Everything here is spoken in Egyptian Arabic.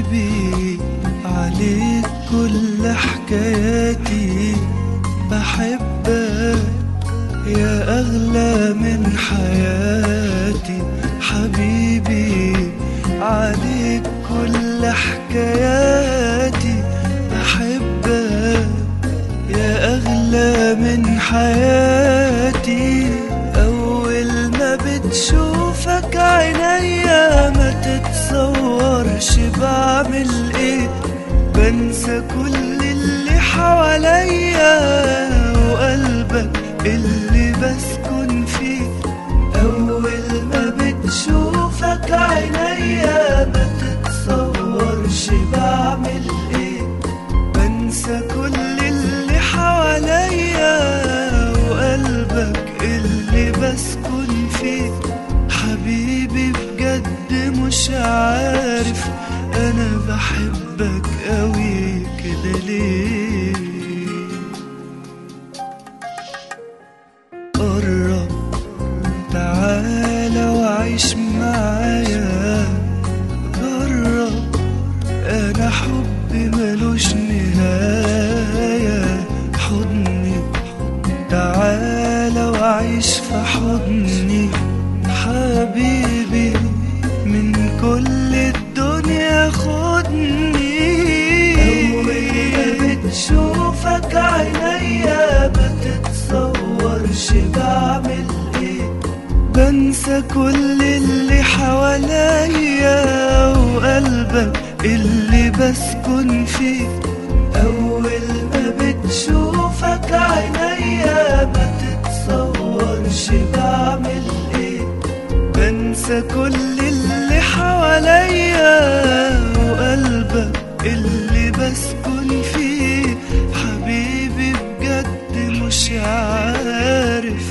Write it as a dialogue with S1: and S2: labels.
S1: حبيبي عليك كل حكاياتي بحبك يا أغلى من حياتي حبيبي عليك كل حكاياتي بحبك يا أغلى من حياتي أول ما بتشوفك عينيا ما تتصورش بعمل ايه بنسى كل اللي حواليا وقلبك اللي بسكن فيه أول ما بتشوفك عينيا ما تتصورش بعمل ايه بنسى كل اللي حواليا وقلبك اللي بسكن فيه حبيبي بجد مش عارف انا بحبك قوي كده ليه قرب تعالى وعيش معايا جرب انا حبي ملوش نهاية حضني تعالى وعيش في حضني حبيبي من كل الدنيا خدني أول ما بتشوفك عينيا ما تتصورش بعمل ايه بنسى كل اللي حواليا وقلبك اللي بسكن فيه أول ما بتشوفك عينيا ما تتصورش بعمل ايه بنسى كل اللي حواليا وقلبك اللي بسكن فيه حبيبي بجد مش عارف